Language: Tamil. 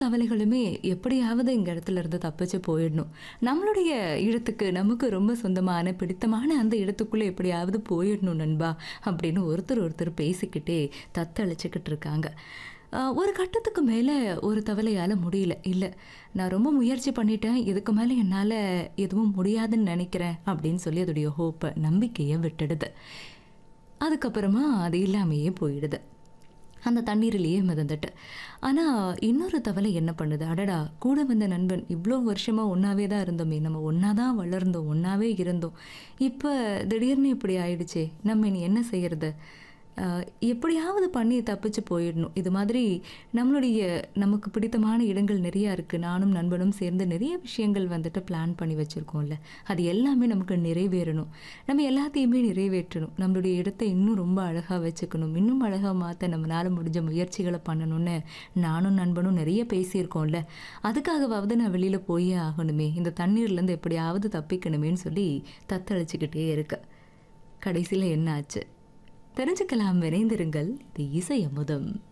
கவலைகளுமே எப்படியாவது இந்த இடத்துல இருந்து தப்பிச்சு போயிடணும் நம்மளுடைய இடத்துக்கு நமக்கு ரொம்ப சொந்தமான பிடித்தமான அந்த இடத்துக்குள்ளே எப்படியாவது போயிடணும் நண்பா அப்படின்னு ஒருத்தர் ஒருத்தர் பேசிக்கிட்டே தத்தளிச்சுக்கிட்டு இருக்காங்க ஆஹ் ஒரு கட்டத்துக்கு மேலே ஒரு தவளையால் முடியல இல்லை நான் ரொம்ப முயற்சி பண்ணிட்டேன் இதுக்கு மேலே என்னால் எதுவும் முடியாதுன்னு நினைக்கிறேன் அப்படின்னு சொல்லி அதோடைய ஹோப்பை நம்பிக்கையை விட்டுடுது அதுக்கப்புறமா அது இல்லாமையே போயிடுது அந்த தண்ணீரிலேயே மிதந்துட்டு ஆனால் இன்னொரு தவளை என்ன பண்ணுது அடடா கூட வந்த நண்பன் இவ்வளோ வருஷமாக ஒன்றாவே தான் இருந்தோமே நம்ம ஒன்றா தான் வளர்ந்தோம் ஒன்றாவே இருந்தோம் இப்போ திடீர்னு இப்படி ஆயிடுச்சே நம்ம இனி என்ன செய்யறது ஆஹ் எப்படியாவது பண்ணி தப்பிச்சு போயிடணும் இது மாதிரி நம்மளுடைய நமக்கு பிடித்தமான இடங்கள் நிறையா இருக்குது நானும் நண்பனும் சேர்ந்து நிறைய விஷயங்கள் வந்துட்டு பிளான் பண்ணி வச்சுருக்கோம்ல அது எல்லாமே நமக்கு நிறைவேறணும் நம்ம எல்லாத்தையுமே நிறைவேற்றணும் நம்மளுடைய இடத்தை இன்னும் ரொம்ப அழகாக வச்சுக்கணும் இன்னும் அழகாக மாற்ற நம்மளால் முடிஞ்ச முயற்சிகளை பண்ணணும்னு நானும் நண்பனும் நிறைய பேசியிருக்கோம்ல அதுக்காகவாவது நான் வெளியில் போயே ஆகணுமே இந்த தண்ணீர்லேருந்து எப்படியாவது தப்பிக்கணுமேன்னு சொல்லி தத்தளிச்சுக்கிட்டே இருக்கு கடைசியில் என்ன ஆச்சு தெரிஞ்சுக்கலாம் விரைந்திருங்கள் இது இசை அமுதம்